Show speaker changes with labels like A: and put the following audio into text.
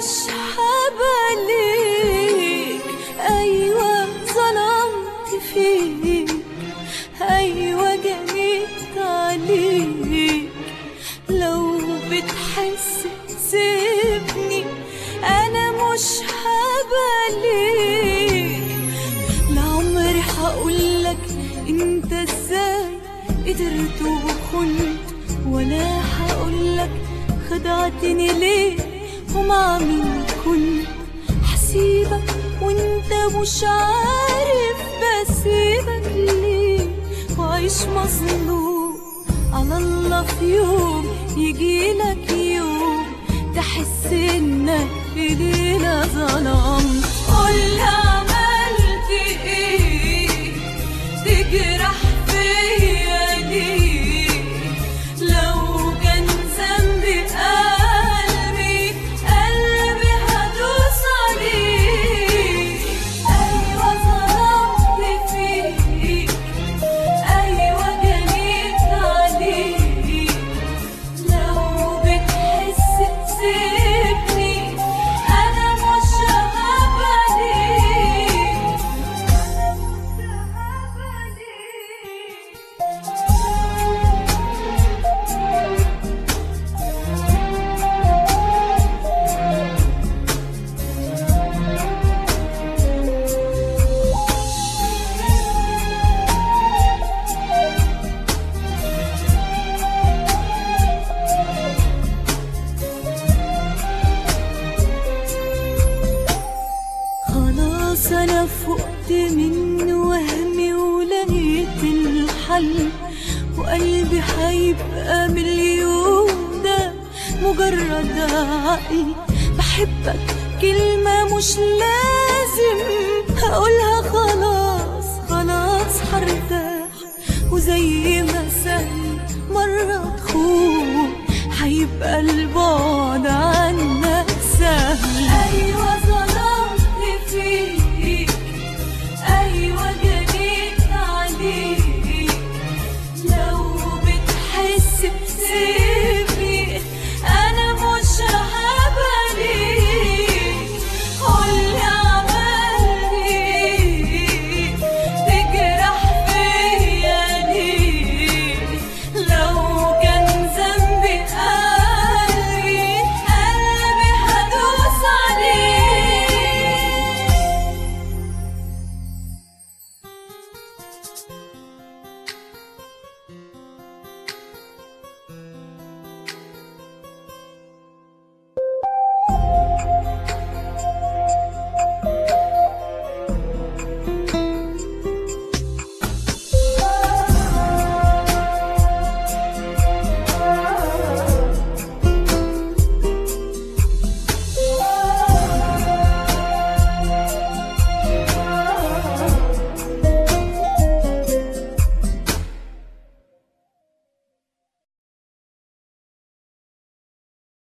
A: مش حباليك أيوة ظلمت فيك أيوة جنيت عليك لو بتحس سيبني أنا مش حباليك لعمري هقولك انت ازاي قدرت وخنت ولا هقولك خدعتني ليه ومع مين كنت هسيبك وانت مش عارف بسيبك ليه وعيش مظلوم على الله في يوم يجيلك يوم تحس انك في ليلة ظلمت قول عملت ايه تجرح فيا ليه لو كان ذنبي قلبي قلبي هدوس عليه ايوه ظلمت فيك ايوه جنيت عليك لو بتحس تسيبني انا مش هباليك خلاص انا فقت من وهمي ولقيت الحل وقلبي هيبقى مليون ده مجرد عقل بحبك كلمة مش لازم هقولها خلاص خلاص هرتاح وزي ما سهل مرة تخون هيبقى البعد